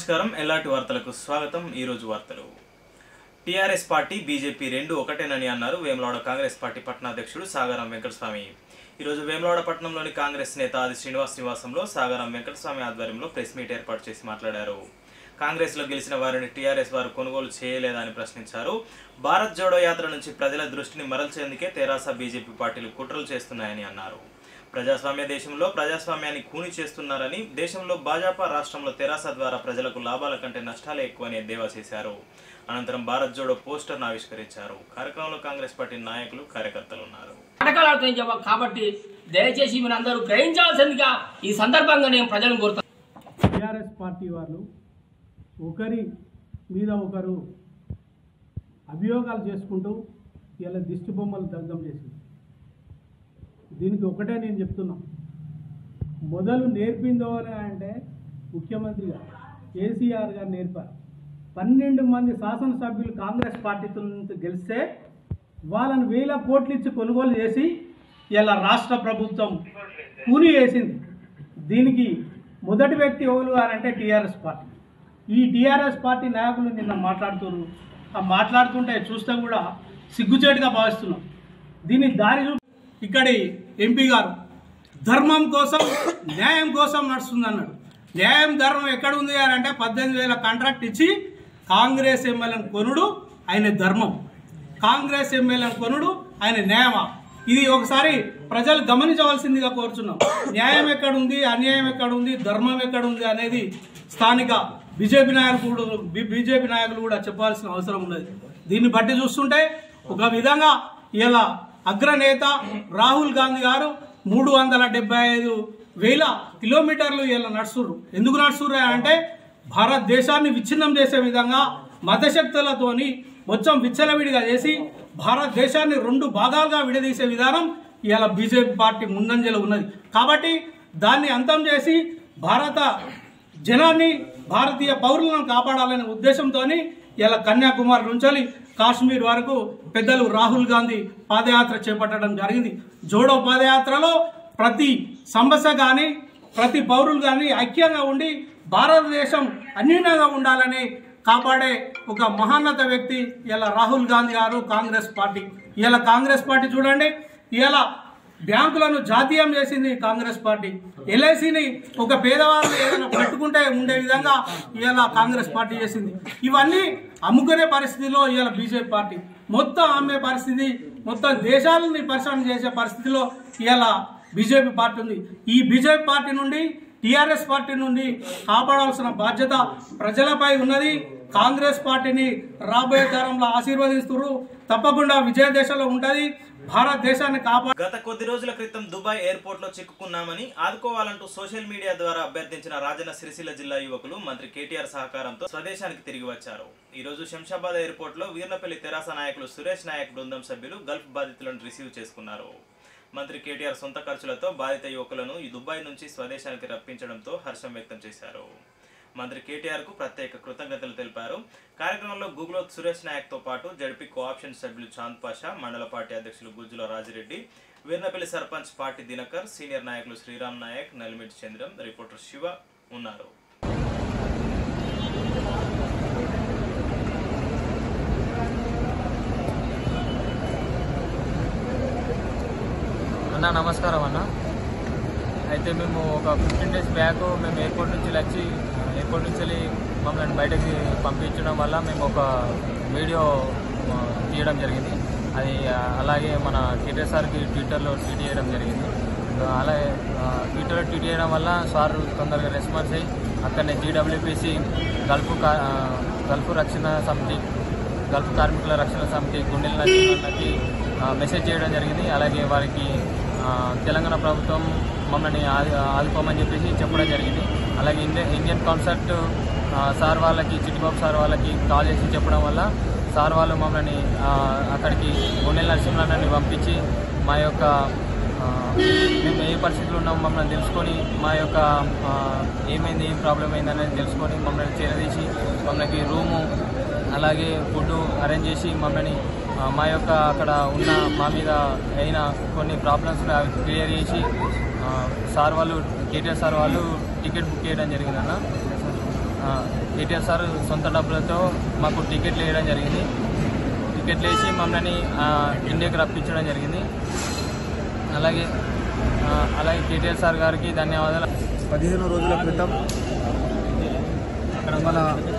నమస్కారం ఎలాంటి వార్తలకు స్వాగతం ఈ రోజు వార్తలు టీఆర్ఎస్ పార్టీ బీజేపీ రెండు ఒకటేనని అన్నారు వేములవాడ కాంగ్రెస్ పార్టీ పట్టణాధ్యక్షుడు సాగరం వెంకటస్వామి ఈరోజు వేములవాడ పట్టణంలోని కాంగ్రెస్ నేత ఆది శ్రీనివాస్ నివాసంలో సాగరం వెంకటస్వామి ఆధ్వర్యంలో ప్రెస్ మీట్ ఏర్పాటు చేసి మాట్లాడారు కాంగ్రెస్లో గెలిచిన వారిని టీఆర్ఎస్ వారు కొనుగోలు చేయలేదని ప్రశ్నించారు భారత్ జోడో యాత్ర నుంచి ప్రజల దృష్టిని మరల్చేందుకే తెరాస బీజేపీ పార్టీలు కుట్రలు చేస్తున్నాయని అన్నారు ప్రజాస్వామ్య దేశంలో ప్రజాస్వామ్యాన్ని కూని చేస్తున్నారని దేశంలో భాజపా రాష్ట్రంలో తెరాస ద్వారా ప్రజలకు లాభాల కంటే నష్టాలే ఎక్కువని ఎద్దేవా చేశారు అనంతరం భారత్ జోడో పోస్టర్ను ఆవిష్కరించారు కార్యక్రమంలో కాంగ్రెస్ పార్టీ నాయకులు కార్యకర్తలు ఉన్నారు నాటకాలు జవాబు కాబట్టి దయచేసి మీరందరూ గ్రహించాల్సిందిగా ఈ సందర్భంగా నేను ప్రజలను కోరుతాను టీఆర్ఎస్ పార్టీ వాళ్ళు ఒకరి మీద ఒకరు అభియోగాలు చేసుకుంటూ ఇలా దిష్టి బొమ్మలు దగ్ధం చేసింది దీనికి ఒకటే నేను చెప్తున్నా మొదలు నేర్పిందో అని అంటే ముఖ్యమంత్రి గారు కేసీఆర్ గారు నేర్పారు పన్నెండు మంది శాసనసభ్యులు కాంగ్రెస్ పార్టీతో నుంచి గెలిస్తే వాళ్ళని వేల కోట్లు ఇచ్చి కొనుగోలు చేసి ఇలా రాష్ట్ర ప్రభుత్వం కూని వేసింది దీనికి మొదటి వ్యక్తి ఎవరు అని అంటే టీఆర్ఎస్ పార్టీ ఈ టీఆర్ఎస్ పార్టీ నాయకులు నిన్న మాట్లాడుతున్నారు ఆ మాట్లాడుతుంటే చూస్తే కూడా సిగ్గుచేటుగా భావిస్తున్నాం దీన్ని దారి చూ ఇక్కడి ఎంపీ గారు ధర్మం కోసం న్యాయం కోసం నడుస్తుంది అన్నాడు న్యాయం ధర్మం ఎక్కడ ఉంది అని అంటే పద్దెనిమిది వేల కాంట్రాక్ట్ ఇచ్చి కాంగ్రెస్ ఎమ్మెల్యేను కొనుడు ఆయన ధర్మం కాంగ్రెస్ ఎమ్మెల్యేను కొనుడు ఆయన న్యాయమా ఇది ఒకసారి ప్రజలు గమనించవలసిందిగా కోరుచున్నాం న్యాయం ఎక్కడుంది అన్యాయం ఎక్కడుంది ధర్మం ఎక్కడుంది అనేది స్థానిక బీజేపీ నాయకులు బీజేపీ నాయకులు కూడా చెప్పాల్సిన అవసరం ఉన్నది దీన్ని బట్టి చూస్తుంటే ఒక విధంగా ఇలా అగ్రనేత రాహుల్ గాంధీ గారు మూడు వందల డెబ్బై ఐదు వేల కిలోమీటర్లు ఇలా నడుస్తుర్రు ఎందుకు నడుస్తుర్రు అంటే భారతదేశాన్ని విచ్ఛిన్నం చేసే విధంగా మతశక్తులతోని మొత్తం విచ్చలవిడిగా చేసి భారతదేశాన్ని రెండు భాగాలుగా విడదీసే విధానం ఇవాళ బీజేపీ పార్టీ ముందంజలో ఉన్నది కాబట్టి దాన్ని అంతం చేసి భారత జనాన్ని భారతీయ పౌరులను కాపాడాలనే ఉద్దేశంతో ఇలా కన్యాకుమారి నుంచి కాశ్మీర్ వరకు పెద్దలు రాహుల్ గాంధీ పాదయాత్ర చేపట్టడం జరిగింది జోడో పాదయాత్రలో ప్రతి సమస్య కానీ ప్రతి పౌరులు కానీ ఐక్యంగా ఉండి భారతదేశం అన్యూనంగా ఉండాలని కాపాడే ఒక మహాన్నత వ్యక్తి ఇలా రాహుల్ గాంధీ గారు కాంగ్రెస్ పార్టీ ఇలా కాంగ్రెస్ పార్టీ చూడండి ఇలా బ్యాంకులను జాతీయం చేసింది కాంగ్రెస్ పార్టీ ఎల్ఐసిని ఒక పేదవాళ్ళు ఏదైనా పెట్టుకుంటే ఉండే విధంగా ఇవాళ కాంగ్రెస్ పార్టీ చేసింది ఇవన్నీ అమ్ముకునే పరిస్థితిలో ఇవాళ బీజేపీ పార్టీ మొత్తం అమ్మే పరిస్థితి మొత్తం దేశాలని పరిశ్రమ చేసే పరిస్థితిలో ఇవాళ బీజేపీ పార్టీ ఉంది ఈ బీజేపీ పార్టీ నుండి టీఆర్ఎస్ పార్టీ నుండి కాపాడాల్సిన బాధ్యత ప్రజలపై ఉన్నది కాంగ్రెస్ పార్టీని రాబోయే తరంలో ఆశీర్వదిస్తున్నారు తప్పకుండా విజయ దేశంలో ఉంటుంది భారతదేశాన్ని కాపాడు గత కొద్ది రోజుల క్రితం దుబాయ్ ఎయిర్పోర్ట్ లో చిక్కుకున్నామని ఆదుకోవాలంటూ సోషల్ మీడియా ద్వారా అభ్యర్థించిన రాజన్న సిరిసిల్ల జిల్లా యువకులు మంత్రి కేటీఆర్ సహకారంతో స్వదేశానికి తిరిగి వచ్చారు ఈ రోజు శంషాబాద్ ఎయిర్పోర్ట్ లో వీర్నపల్లి తెరాస నాయకులు సురేష్ నాయక్ బృందం సభ్యులు గల్ఫ్ బాధితులను రిసీవ్ చేసుకున్నారు మంత్రి కేటీఆర్ సొంత ఖర్చులతో బాధిత యువకులను ఈ దుబాయ్ నుంచి స్వదేశానికి రప్పించడంతో హర్షం వ్యక్తం చేశారు మంత్రి కేటీఆర్ కు ప్రత్యేక కృతజ్ఞతలు తెలిపారు కార్యక్రమంలో గుగ్లోత్ సురేష్ నాయక్ తో పాటు జడ్పీ కోఆప్షన్ సభ్యులు చాంద్ పాషా మండల పార్టీ అధ్యక్షులు గుజ్జుల రాజిరెడ్డి వీర్నపల్లి సర్పంచ్ పార్టీ దినకర్ సీనియర్ నాయకులు శ్రీరామ్ నాయక్ నలిమిటి చంద్రం రిపోర్టర్ శివ ఉన్నారు అన్న నమస్కారం అన్న అయితే మేము ఒక ఫిఫ్టీన్ డేస్ బ్యాక్ మేము ఎయిర్పోర్ట్ నుంచి వచ్చి ఎయిర్పోర్ట్ నుంచి వెళ్ళి మమ్మల్ని బయటకి పంపించడం వల్ల మేము ఒక వీడియో ఆ, తీయడం జరిగింది అది ఆ, అలాగే మన కేటీఆర్ సార్కి ట్విట్టర్లో ట్వీట్ చేయడం జరిగింది ఆ, అలాగే ఆ, ట్విట్టర్లో ట్వీట్ చేయడం వల్ల సార్ తొందరగా రెస్పాన్స్ అయ్యి అక్కడనే జీడబ్ల్యూపీసీ గల్ఫ్ కా- ఆ, గల్ఫ్ రక్షణ సమితి గల్ఫ్ కార్మికుల రక్షణ సమితి గుండెల నరసింహన్నకి ఆ, మెసేజ్ చేయడం జరిగింది అలాగే వారికి ఆ, తెలంగాణ ప్రభుత్వం మమ్మల్ని ఆదు ఆదుకోమని చెప్పేసి చెప్పడం జరిగింది అలాగే ఇండియన్ ఇండియన్ కాన్సెప్ట్ సార్ వాళ్ళకి చిట్టిబాబు సార్ వాళ్ళకి కాల్ చేసి చెప్పడం వల్ల సార్ వాళ్ళు మమ్మల్ని ఆ, అక్కడికి గుండెల నరసింహన్నని పంపించి మా యొక్క ఆ, మేము ఏ పరిస్థితిలో ఉన్నాం మమ్మల్ని తెలుసుకొని మా యొక్క ఆ, ఏమైంది ఏం ప్రాబ్లం అయింది అనేది తెలుసుకొని మమ్మల్ని చేరదీసి మమ్మల్ని రూము అలాగే ఫుడ్ అరేంజ్ చేసి మమ్మల్ని ఆ, మా యొక్క అక్కడ ఉన్న మా మీద అయిన కొన్ని ప్రాబ్లమ్స్ క్లియర్ చేసి ఆ, సార్ వాళ్ళు కేటీఆర్ సార్ వాళ్ళు టికెట్ బుక్ చేయడం జరిగిందన్న కేటీఆర్ సార్ సొంత డబ్బులతో మాకు టికెట్లు వేయడం జరిగింది టికెట్లు వేసి మమ్మల్ని ఆ, ఇండియాకి రప్పించడం జరిగింది అలాగే ఆ, అలాగే కేటీఆర్ సార్ గారికి ధన్యవాదాలు పదిహేను రోజుల క్రితం మన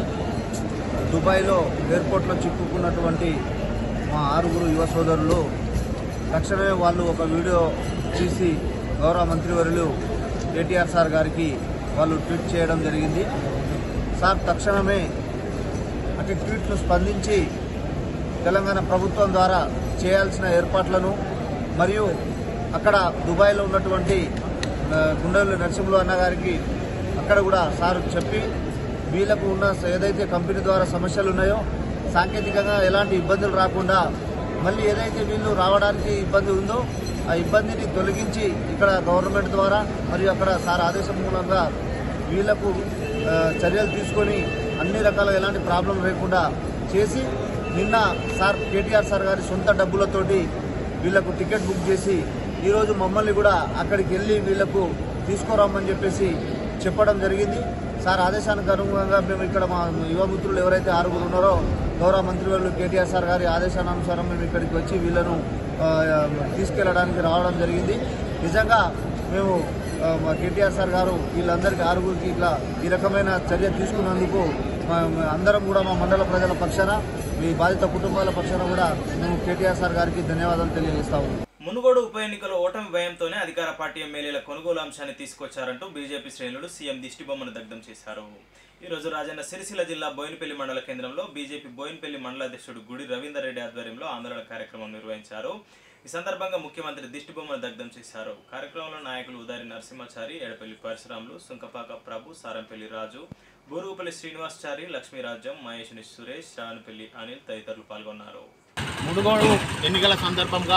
దుబాయ్లో ఎయిర్పోర్ట్లో చిక్కుకున్నటువంటి మా ఆరుగురు యువ సోదరులు తక్షణమే వాళ్ళు ఒక వీడియో తీసి గౌరవ మంత్రివర్యులు కేటీఆర్ సార్ గారికి వాళ్ళు ట్వీట్ చేయడం జరిగింది సార్ తక్షణమే అటు ట్వీట్ను స్పందించి తెలంగాణ ప్రభుత్వం ద్వారా చేయాల్సిన ఏర్పాట్లను మరియు అక్కడ దుబాయ్లో ఉన్నటువంటి ఆ, గుండెలు నరసింహులు అన్న గారికి అక్కడ కూడా సార్ చెప్పి వీళ్ళకు ఉన్న ఏదైతే కంపెనీ ద్వారా సమస్యలు ఉన్నాయో సాంకేతికంగా ఎలాంటి ఇబ్బందులు రాకుండా మళ్ళీ ఏదైతే వీళ్ళు రావడానికి ఇబ్బంది ఉందో ఆ ఇబ్బందిని తొలగించి ఇక్కడ గవర్నమెంట్ ద్వారా మరియు అక్కడ సార్ ఆదేశం మూలంగా వీళ్లకు ఆ, చర్యలు తీసుకొని అన్ని రకాల ఎలాంటి ప్రాబ్లం లేకుండా చేసి నిన్న సార్ కేటీఆర్ సార్ గారి సొంత డబ్బులతోటి వీళ్లకు టికెట్ బుక్ చేసి ఈరోజు మమ్మల్ని కూడా అక్కడికి వెళ్ళి వీళ్లకు తీసుకురామని చెప్పేసి చెప్పడం జరిగింది సార్ ఆదేశానికి అనుగుణంగా మేము ఇక్కడ మా యువ మిత్రులు ఎవరైతే ఆరుగురు ఉన్నారో గౌరవ మంత్రివర్యులు కేటీఆర్ సార్ గారి ఆదేశానుసారం మేము ఇక్కడికి వచ్చి వీళ్ళను ఆ, తీసుకెళ్లడానికి రావడం జరిగింది నిజంగా మేము ఆ, మా కేటీఆర్ సార్ గారు వీళ్ళందరికీ ఆరుగురికి ఇట్లా ఈ రకమైన చర్య తీసుకున్నందుకు మా- మా అందరం కూడా మా మండల ప్రజల పక్షాన ఈ బాధిత కుటుంబాల పక్షాన కూడా మేము కేటీఆర్ సార్ గారికి ధన్యవాదాలు తెలియజేస్తా ఉన్నాం మునుగోడు ఉప ఎన్నికలో ఓటమి భయంతోనే అధికార పార్టీ ఎమ్మెల్యేల కొనుగోలు అంశాన్ని తీసుకొచ్చారంటూ బీజేపీ శ్రేణులు సీఎం దిష్టిబొమ్మను దగ్ధం చేశారు ఈ రోజు రాజన్న సిరిసిల్ల జిల్లా బోయినపల్లి మండల కేంద్రంలో బీజేపీ బోయినపల్లి మండల అధ్యక్షుడు గుడి రవీందర్ రెడ్డి ఆధ్వర్యంలో ఆందోళన కార్యక్రమం నిర్వహించారు ఈ సందర్భంగా ముఖ్యమంత్రి దిష్టిబొమ్మను దగ్ధం చేశారు కార్యక్రమంలో నాయకులు ఉదారి నరసింహాచారి ఎడపల్లి పరశురాములు సుంకపాక ప్రభు సారంపల్లి రాజు బూరుగుపల్లి శ్రీనివాసచారి లక్ష్మీరాజ్యం మహేష్ని సురేష్ శ్రావణపల్లి అనిల్ తదితరులు పాల్గొన్నారు మునుగోడు ఎన్నికల సందర్భంగా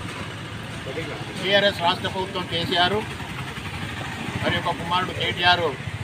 టీఆర్ఎస్ రాష్ట్ర ప్రభుత్వం కేసీఆర్ మరి ఒక కుమారుడు కేటీఆర్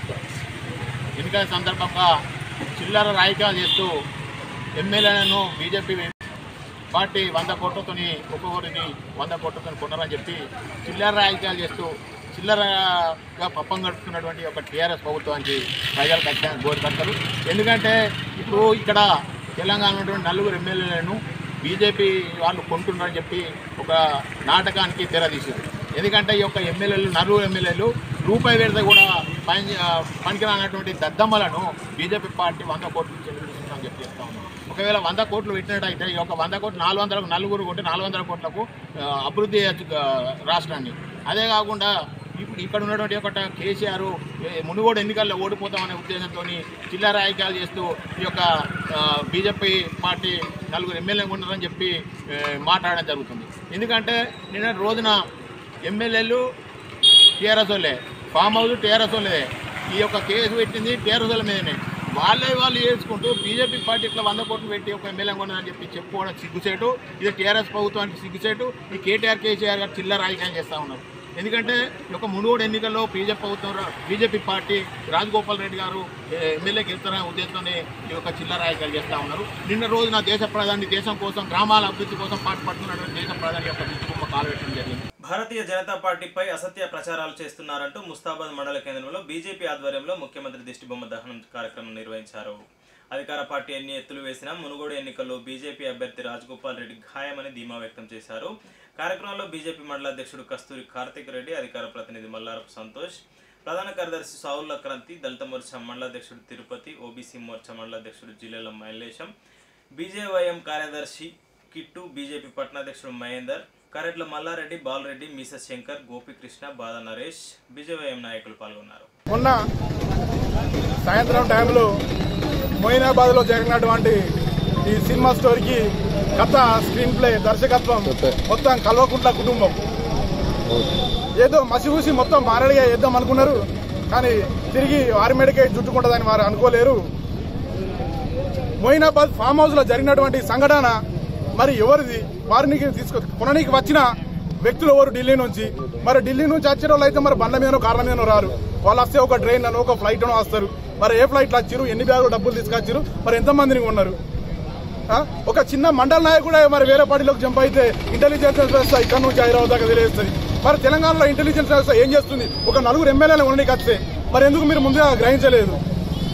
ఎన్నికల సందర్భంగా చిల్లర రాజకీయాలు చేస్తూ ఎమ్మెల్యేలను బీజేపీ పార్టీ వంద కోట్లతోని ఒక్కొక్కరిని వంద కోట్లతో కొన్నారని చెప్పి చిల్లర రాజకీయాలు చేస్తూ చిల్లరగా పప్పం గడుపుతున్నటువంటి ఒక టీఆర్ఎస్ ప్రభుత్వానికి ప్రజలు ఖచ్చితంగా గోరు కడతారు ఎందుకంటే ఇప్పుడు ఇక్కడ తెలంగాణ ఉన్నటువంటి నలుగురు ఎమ్మెల్యేలను బీజేపీ వాళ్ళు కొంటున్నారని చెప్పి ఒక నాటకానికి తెరదీశారు ఎందుకంటే ఈ యొక్క ఎమ్మెల్యేలు నలుగురు ఎమ్మెల్యేలు రూపాయి పెడితే కూడా పని పనికిరానటువంటి దద్దమ్మలను బీజేపీ పార్టీ వంద కోట్లు చెల్లిస్తుందని చెప్పి చెప్తా ఉన్నాం ఒకవేళ వంద కోట్లు పెట్టినట్టయితే ఈ యొక్క వంద కోట్లు నాలుగు వందలకు నలుగురు కొంటే నాలుగు వందల కోట్లకు ఆ, అభివృద్ధి చేయొచ్చు ఆ, రాష్ట్రాన్ని అదే కాకుండా ఇప్పుడు ఇక్కడ ఉన్నటువంటి ఒక కేసీఆర్ ఏ, మునుగోడు ఎన్నికల్లో ఓడిపోతామనే ఉద్దేశంతో చిల్లర రాజకీయాలు చేస్తూ ఈ యొక్క ఆ, బీజేపీ పార్టీ నలుగురు ఎమ్మెల్యే ఉన్నారని చెప్పి ఏ, మాట్లాడడం జరుగుతుంది ఎందుకంటే నిన్న రోజున ఎమ్మెల్యేలు టీఆర్ఎస్ వాళ్ళే ఫామ్ హౌస్ టీఆర్ఎస్ వాళ్ళే ఈ యొక్క కేసు పెట్టింది టీఆర్ఎస్ వాళ్ళ మీదనే వాళ్ళే వాళ్ళు చేసుకుంటూ బీజేపీ పార్టీ ఇట్లా వంద కోట్లు పెట్టి ఒక ఎమ్మెల్యే కొన్నారని చెప్పి చెప్పుకోవడం సిగ్గుసేటు ఇది టీఆర్ఎస్ ప్రభుత్వానికి సిగ్గుసేటు ఈ కేటీఆర్ కేసీఆర్ గారు చిల్లర రాజకీయం చేస్తూ ఉన్నారు ఎందుకంటే ఈ యొక్క మునుగోడు ఎన్నికల్లో బీజేపీ ప్రభుత్వం రా- బీజేపీ పార్టీ రాజగోపాల్ రెడ్డి గారు ఏ, ఎమ్మెల్యేకి వెళ్తారనే ఉద్దేశంతోనే ఈ యొక్క చిల్లర రాజకీయాలు చేస్తూ ఉన్నారు నిన్న రోజున దేశ ప్రధాని దేశం కోసం గ్రామాల అభివృద్ధి కోసం పాటుపడుతున్నటువంటి దేశ ప్రధాని యొక్క దిక్కుబొమ్మ కాలు పెట్టడం జరిగింది భారతీయ జనతా పార్టీపై అసత్య ప్రచారాలు చేస్తున్నారంటూ ముస్తాబాద్ మండల కేంద్రంలో బీజేపీ ఆధ్వర్యంలో ముఖ్యమంత్రి దిష్టిబొమ్మ దహనం కార్యక్రమం నిర్వహించారు అధికార పార్టీ ఎన్ని ఎత్తులు వేసినా మునుగోడు ఎన్నికల్లో బీజేపీ అభ్యర్థి రాజగోపాల్ రెడ్డి ఖాయమని ధీమా వ్యక్తం చేశారు కార్యక్రమంలో బీజేపీ మండల అధ్యక్షుడు కస్తూరి కార్తిక్ రెడ్డి అధికార ప్రతినిధి మల్లారపు సంతోష్ ప్రధాన కార్యదర్శి సావుల క్రాంతి దళిత మోర్చా మండల అధ్యక్షుడు తిరుపతి ఓబీసీ మోర్చా మండల అధ్యక్షుడు జిల్లెల మైలేశం బీజేవైఎం కార్యదర్శి కిట్టు బీజేపీ పట్టణాధ్యక్షుడు మహేందర్ కరెడ్ల మల్లారెడ్డి బాలరెడ్డి మీస శంకర్ గోపికృష్ణ బాద నరేష్ బీజేవైఎం నాయకులు పాల్గొన్నారు మొన్న సాయంత్రం టైంలో మొయినాబాద్లో జరిగినటువంటి ఈ సినిమా స్టోరీకి కథ స్క్రీన్ ప్లే దర్శకత్వం మొత్తం కల్వకుంట్ల కుటుంబం ఏదో మసిగూసి మొత్తం మారడిగా వేద్దాం అనుకున్నారు కానీ తిరిగి వారి మెడకే చుట్టుకుంటుందని వారు అనుకోలేరు మొయినాబాద్ ఫామ్ హౌస్ లో జరిగినటువంటి సంఘటన మరి ఎవరిది వారిని తీసుకు కొననీకి వచ్చిన వ్యక్తులు ఎవరు ఢిల్లీ నుంచి మరి ఢిల్లీ నుంచి వచ్చే వాళ్ళు అయితే మరి బండ్ల మీదనో కార్ల మీదనో రారు వాళ్ళు వస్తే ఒక ట్రైన్ అనో ఒక ఫ్లైట్ అనో వస్తారు మరి ఏ ఫ్లైట్ వచ్చారు ఎన్ని బ్యాగులు డబ్బులు తీసుకొచ్చారు మరి ఎంత మందిని ఉన్నారు ఆ? ఒక చిన్న మండల నాయకుడే మరి వేరే పార్టీలోకి జంప్ అయితే ఇంటెలిజెన్స్ వ్యవస్థ ఇక్కడ నుంచి హైదరాబాద్ దాకా తెలియజేస్తుంది మరి తెలంగాణలో ఇంటెలిజెన్స్ వ్యవస్థ ఏం చేస్తుంది ఒక నలుగురు ఎమ్మెల్యేలు ఉండడానికి వస్తే మరి ఎందుకు మీరు ముందుగా గ్రహించలేదు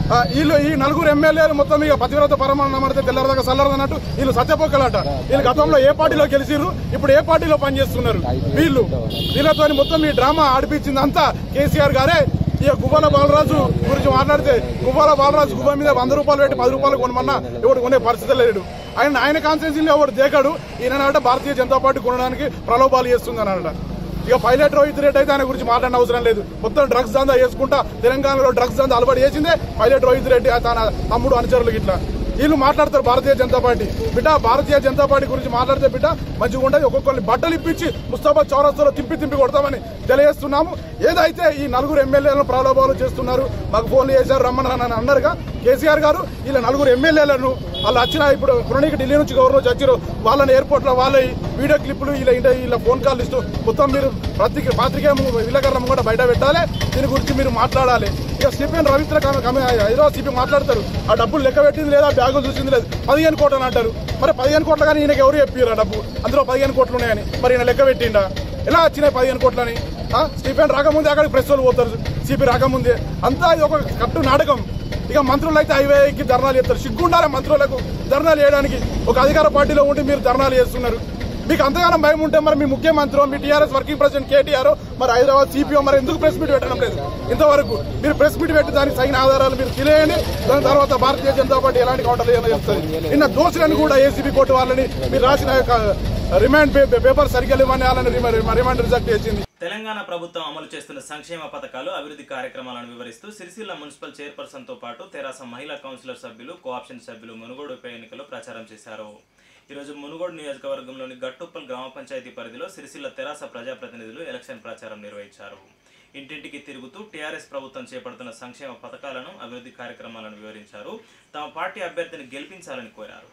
ఆ, వీళ్ళు ఈ నలుగురు ఎమ్మెల్యేలు మొత్తం ఇక పతివ్రత పరమాన్నమడితే తెల్లరదాకా చల్లరదన్నట్టు వీళ్ళు సత్యపోకలట వీళ్ళు గతంలో ఏ పార్టీలో గెలిచిర్రు ఇప్పుడు ఏ పార్టీలో పనిచేస్తున్నారు వీళ్ళు వీళ్ళతో మొత్తం ఈ డ్రామా ఆడిపించింది అంతా కేసీఆర్ గారే ఇక గువ్వల బాలరాజు గురించి మాట్లాడితే గువ్వల బాలరాజు గువ్వ మీద వంద రూపాయలు పెట్టి పది రూపాయలు కొనమన్నా ఎవడు కొనే పరిస్థితి లేడు ఆయన ఆయన కాన్స్టిట్యూన్సీలో ఎవడు దేకాడు ఈయన భారతీయ జనతా పార్టీ కొనడానికి ప్రలోభాలు చేస్తుంది అన్నట ఇక పైలట్ రోహిత్ రెడ్డి అయితే ఆయన గురించి మాట్లాడిన అవసరం లేదు మొత్తం డ్రగ్స్ దందా చేసుకుంటా తెలంగాణలో డ్రగ్స్ దందా అలవాటు చేసిందే పైలట్ రోహిత్ రెడ్డి ఆ తన తమ్ముడు అనుచరులు ఇట్లా వీళ్ళు మాట్లాడతారు భారతీయ జనతా పార్టీ బిడ్డ భారతీయ జనతా పార్టీ గురించి మాట్లాడితే బిడ్డ మంచిగా ఉంటుంది ఒక్కొక్కరిని బట్టలు ఇప్పించి ముస్తాబాద్ చౌరస్తాలో తిప్పి తిప్పి కొడతామని తెలియజేస్తున్నాము ఏదైతే ఈ నలుగురు ఎమ్మెల్యేలను ప్రలోభాలు చేస్తున్నారు మాకు ఫోన్లు చేశారు రమ్మని అని అన్నారుగా కేసీఆర్ గారు వీళ్ళ నలుగురు ఎమ్మెల్యేలను వాళ్ళు వచ్చిన ఇప్పుడు పురణికి ఢిల్లీ నుంచి గవర్నర్ నుంచి వచ్చారు వాళ్ళని ఎయిర్పోర్ట్ లో వాళ్ళ వీడియో క్లిప్పులు ఇలా ఇంట ఇలా ఫోన్ కాల్ ఇస్తూ మొత్తం మీరు ప్రతి పాత్రికేయ విలేకరుల కూడా బయట పెట్టాలి దీని గురించి మీరు మాట్లాడాలి ఇక సిపిఎన్ రవీంద్ర కమ- కమ- హైదరాబాద్ సిపి మాట్లాడతారు ఆ డబ్బులు లెక్క పెట్టింది లేదా బ్యాగులు చూసింది లేదు పదిహేను కోట్లు అని అంటారు మరి పదిహేను కోట్లు కానీ ఈయనకి ఎవరు చెప్పారు ఆ డబ్బు అందులో పదిహేను కోట్లు ఉన్నాయని మరి ఈయన లెక్క పెట్టిండా ఎలా వచ్చినాయి పదిహేను కోట్లని ఆ? స్టీఫెన్ రాకముందే అక్కడికి ప్రెస్ వాళ్ళు పోతారు సిపి రాకముందే అంతా ఇది ఒక కట్టు నాటకం ఇక మంత్రులు అయితే హైవేకి ధర్నాలు చేస్తారు సిగ్గుండాలి మంత్రులకు ధర్నాలు చేయడానికి ఒక అధికార పార్టీలో ఉండి మీరు ధర్నాలు చేస్తున్నారు మీకు అంతగానం భయం ఉంటే మరి మీ ముఖ్యమంత్రి మీ టీఆర్ఎస్ వర్కింగ్ ప్రెసిడెంట్ కేటీఆర్ మరి హైదరాబాద్ సిపిఓ మరి ఎందుకు ప్రెస్ మీట్ పెట్టడం లేదు ఇంతవరకు మీరు ప్రెస్ మీట్ పెట్టి దానికి తగిన ఆధారాలు మీరు తెలియండి దాని తర్వాత భారతీయ జనతా పార్టీ ఎలాంటి కౌంటర్ చేయాలో చెప్తుంది నిన్న దోషులను కూడా ఏసీబీ కోర్టు వాళ్ళని మీరు రాసిన యొక్క రిమాండ్ పే- పేపర్ సరిగ్గా ఇవ్వని వాళ్ళని రిమా- రిమాండ్ రిజెక్ట్ చేసింది తెలంగాణ ప్రభుత్వం అమలు చేస్తున్న సంక్షేమ పథకాలు అభివృద్ధి కార్యక్రమాలను వివరిస్తూ సిరిసిల్ల మున్సిపల్ చైర్పర్సన్ తో పాటు తెరాస మహిళా కౌన్సిలర్ సభ్యులు కోఆప్షన్ సభ్యులు మునుగోడు ఉప ఎన్నికల్లో ప్రచారం చేశారు ఈరోజు మునుగోడు నియోజకవర్గంలోని గట్టుప్పల్ గ్రామ పంచాయతీ పరిధిలో సిరిసిల్ల తెరాస ప్రజాప్రతినిధులు ఎలక్షన్ ప్రచారం నిర్వహించారు ఇంటింటికి తిరుగుతూ టీఆర్ఎస్ ప్రభుత్వం చేపడుతున్న సంక్షేమ పథకాలను అభివృద్ధి కార్యక్రమాలను వివరించారు తమ పార్టీ అభ్యర్థిని గెలిపించాలని కోరారు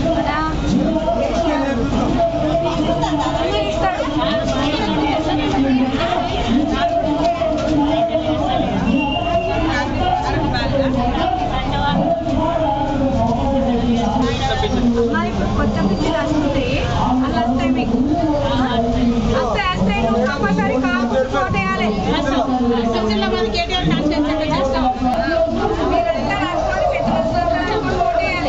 మరి ఇప్పుడు కొత్త పిచ్చిలు వస్తున్నాయి అలా వస్తాయి మీకు వస్తే వస్తే నువ్వు కంపల్సరీ కాకుండా కోటేయాలి మీరంతా రాసుకొని పెట్టుకొని కోటేయాలి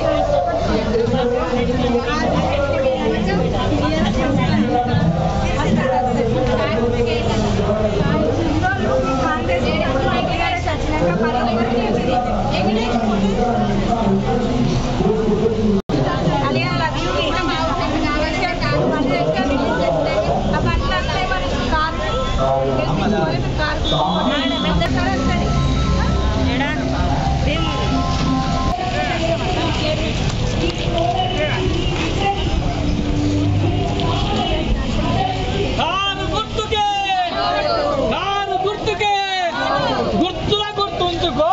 కాంగ్రెస్ టీఆర్ఎస్ వచ్చినాక పది కళ్యాణ లక్ష్మి ఆ బట్టలు వస్తాయి మనకి కారు గెలిపించుకొని కారు సరే వస్తుంది కారు గుర్తుకే కారు గుర్తుకే గుర్తుల గుర్తుంచుకో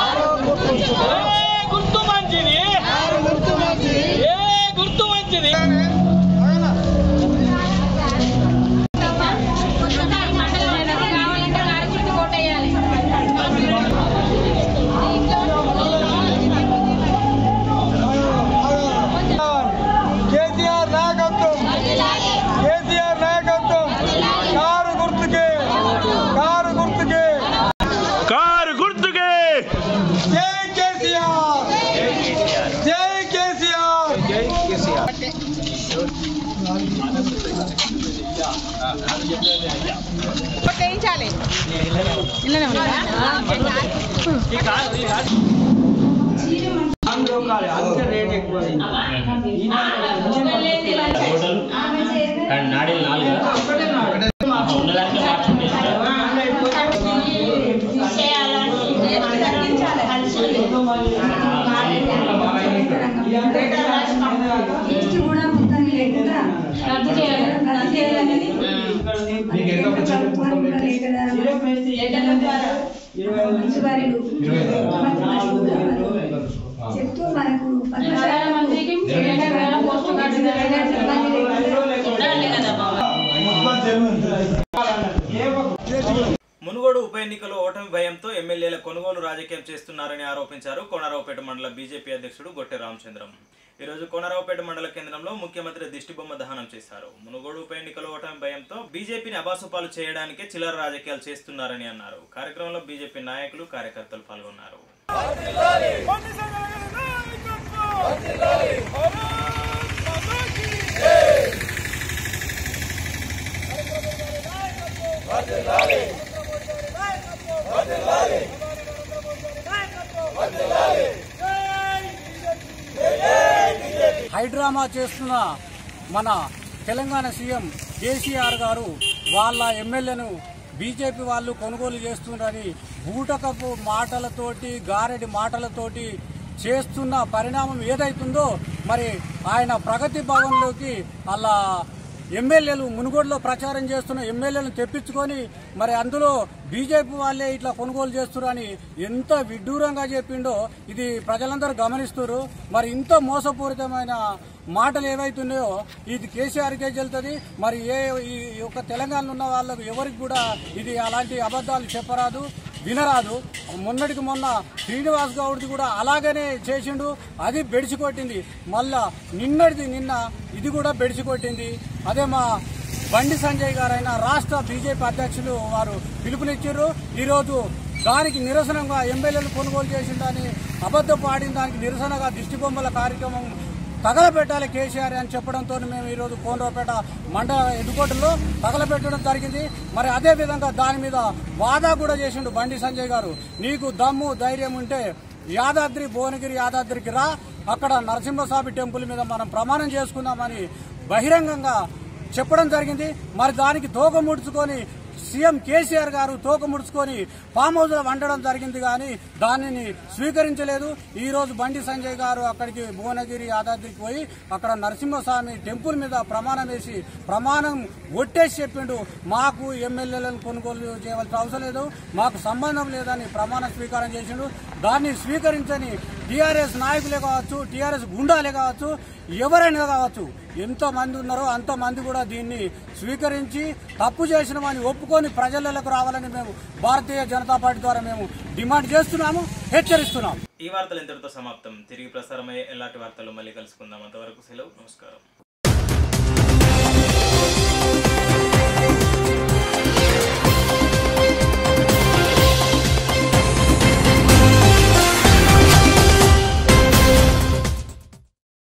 ఏ గుర్తు మంచిది ఏ గుర్తు మంచిది కావాలంటే కారు చుట్టూ కొట్టేయాలి కేసీఆర్ నాయకత్వం కేసీఆర్ నాయకత్వం కారు గుర్తుకే కారు గుర్తుకే కారు గుర్తుకే జై కేసీఆర్ జై కేసీఆర్ జై కేసీఆర్ కొట్టేయించాలి ఇల్లనే చెప్తూ మనకు మునుగోడు ఉప ఎన్నికలో ఓటమి భయంతో ఎమ్మెల్యేల కొనుగోలు రాజకీయం చేస్తున్నారని ఆరోపించారు కోనరావుపేట మండల బీజేపీ అధ్యక్షుడు గొట్టె రామచంద్రం ఈరోజు కోనరావుపేట మండల కేంద్రంలో ముఖ్యమంత్రి దిష్టిబొమ్మ దహనం చేశారు మునుగోడు ఉప ఎన్నికలో ఓటమి భయంతో బీజేపీని అబాసుపాలు చేయడానికే చిల్లర రాజకీయాలు చేస్తున్నారని అన్నారు కార్యక్రమంలో బీజేపీ నాయకులు కార్యకర్తలు పాల్గొన్నారు బండి సంజయ్ గారి నాయకత్వం భారత్ మాతా కీ హైడ్రామా చేస్తున్న మన తెలంగాణ సీఎం కేసీఆర్ గారు వాళ్ళ ఎమ్మెల్యేను బీజేపీ వాళ్ళు కొనుగోలు చేస్తున్నారని బూటకపు మాటలతోటి గారెడి మాటలతోటి చేస్తున్న పరిణామం ఏదైతుందో మరి ఆయన ప్రగతి భవన్లోకి అలా ఎమ్మెల్యేలు మునుగోడులో ప్రచారం చేస్తున్న ఎమ్మెల్యేలను తెప్పించుకొని మరి అందులో బీజేపీ వాళ్ళే ఇట్లా కొనుగోలు చేస్తున్నారని ఎంత విడ్డూరంగా చెప్పిండో ఇది ప్రజలందరూ గమనిస్తున్నారు మరి ఇంత మోసపూరితమైన మాటలు ఏవైతున్నాయో ఇది కేసీఆర్కే చెల్తుంది మరి ఏ ఈ యొక్క తెలంగాణలో ఉన్న వాళ్ళకు ఎవరికి కూడా ఇది అలాంటి అబద్ధాలు చెప్పరాదు వినరాదు మొన్నటికి మొన్న శ్రీనివాస్ గౌడ్ది కూడా అలాగనే చేసిండు అది బెడిసి కొట్టింది మళ్ళా నిన్నటిది నిన్న ఇది కూడా బెడిసి కొట్టింది అదే మా బండి సంజయ్ గారైన రాష్ట్ర బీజేపీ అధ్యక్షులు వారు పిలుపునిచ్చారు ఈరోజు దానికి నిరసనంగా ఎమ్మెల్యేలు కొనుగోలు చేసిందని అబద్ధం ఆడిన దానికి నిరసనగా దిష్టి బొమ్మల కార్యక్రమం తగలబెట్టాలి కేసీఆర్ అని చెప్పడంతో మేము ఈరోజు కోనరావుపేట మండల ఎదుకోటలో తగలబెట్టడం జరిగింది మరి అదే విధంగా దాని మీద వాదా కూడా చేసిండు బండి సంజయ్ గారు నీకు దమ్ము ధైర్యం ఉంటే యాదాద్రి భువనగిరి యాదాద్రికి రా అక్కడ నరసింహస్వామి టెంపుల్ మీద మనం ప్రమాణం చేసుకుందామని బహిరంగంగా చెప్పడం జరిగింది మరి దానికి తోక ముడుచుకొని సీఎం కేసీఆర్ గారు తోక ముడుచుకొని ఫామ్ హౌస్ లో వండడం జరిగింది కానీ దానిని స్వీకరించలేదు ఈ రోజు బండి సంజయ్ గారు అక్కడికి భువనగిరి యాదాద్రికి పోయి అక్కడ నరసింహస్వామి టెంపుల్ మీద ప్రమాణం వేసి ప్రమాణం ఒట్టేసి చెప్పిండు మాకు ఎమ్మెల్యేలను కొనుగోలు చేయవలసిన అవసరం లేదు మాకు సంబంధం లేదని ప్రమాణ స్వీకారం చేసిండు దాన్ని స్వీకరించని టీఆర్ఎస్ నాయకులే కావచ్చు టీఆర్ఎస్ గుండాలే కావచ్చు ఎవరైనా కావచ్చు ఎంత మంది ఉన్నారో అంత మంది కూడా దీన్ని స్వీకరించి తప్పు చేసిన వాడిని ఒప్పుకొని ప్రజలకు రావాలని మేము భారతీయ జనతా పార్టీ ద్వారా మేము డిమాండ్ చేస్తున్నాము హెచ్చరిస్తున్నాము ఈ వార్తలు ఇంతటితో సమాప్తం తిరిగి ప్రసారమయ్యే ఎలాంటి వార్తలు మళ్ళీ కలుసుకుందాం అంతవరకు సెలవు నమస్కారం